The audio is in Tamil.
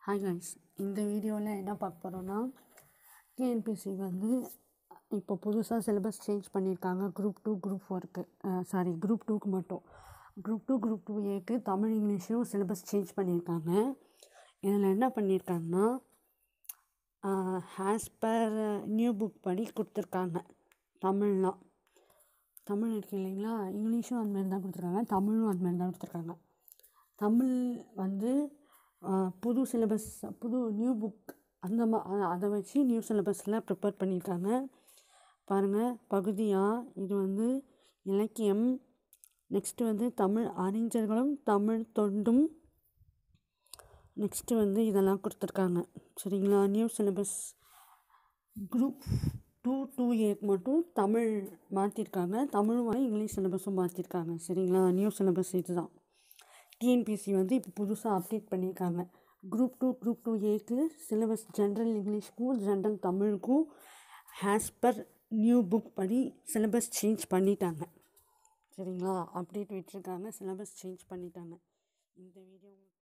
ஹாய் கைஸ் இந்த வீடியோவில் என்ன பார்க்க போகிறோன்னா டிஎன்பிஎஸ்சி வந்து இப்போ புதுசாக சிலபஸ் சேஞ்ச் பண்ணியிருக்காங்க குரூப் டூ குரூப் ஃபோருக்கு சாரி குரூப் டூக்கு மட்டும் குரூப் டூ குரூப் டூ ஏக்கு தமிழ் இங்கிலீஷும் சிலபஸ் சேஞ்ச் பண்ணியிருக்காங்க இதில் என்ன பண்ணியிருக்காங்கன்னா ஆஸ் பர் நியூ புக் படி கொடுத்துருக்காங்க தமிழ்லாம் தமிழ் இருக்கு இல்லைங்களா இங்கிலீஷும் அதுமாரி தான் கொடுத்துருக்காங்க தமிழும் அதுமாரி தான் கொடுத்துருக்காங்க தமிழ் வந்து புது சிலபஸ் புது நியூ புக் அந்த மா அதை வச்சு நியூ சிலபஸில் ப்ரிப்பேர் பண்ணியிருக்காங்க பாருங்கள் பகுதியாக இது வந்து இலக்கியம் நெக்ஸ்ட்டு வந்து தமிழ் அறிஞர்களும் தமிழ் தொண்டும் நெக்ஸ்ட்டு வந்து இதெல்லாம் கொடுத்துருக்காங்க சரிங்களா new syllabus group two two ஏக்கு மட்டும் தமிழ் மாற்றிருக்காங்க தமிழும் வந்து இங்கிலீஷ் சிலபஸும் மாற்றிருக்காங்க சரிங்களா நியூ சிலபஸ் இதுதான் டிஎன்பிஎஸ்சி வந்து இப்போ புதுசாக அப்டேட் பண்ணியிருக்காங்க குரூப் டூ குரூப் டூ ஏக்கு சிலபஸ் ஜென்ரல் இங்கிலீஷ்க்கும் ஜென்ரல் தமிழுக்கும் ஆஸ் பர் நியூ புக் படி சிலபஸ் சேஞ்ச் பண்ணிட்டாங்க சரிங்களா அப்டேட் விட்டுருக்காங்க சிலபஸ் சேஞ்ச் பண்ணிட்டாங்க இந்த வீடியோ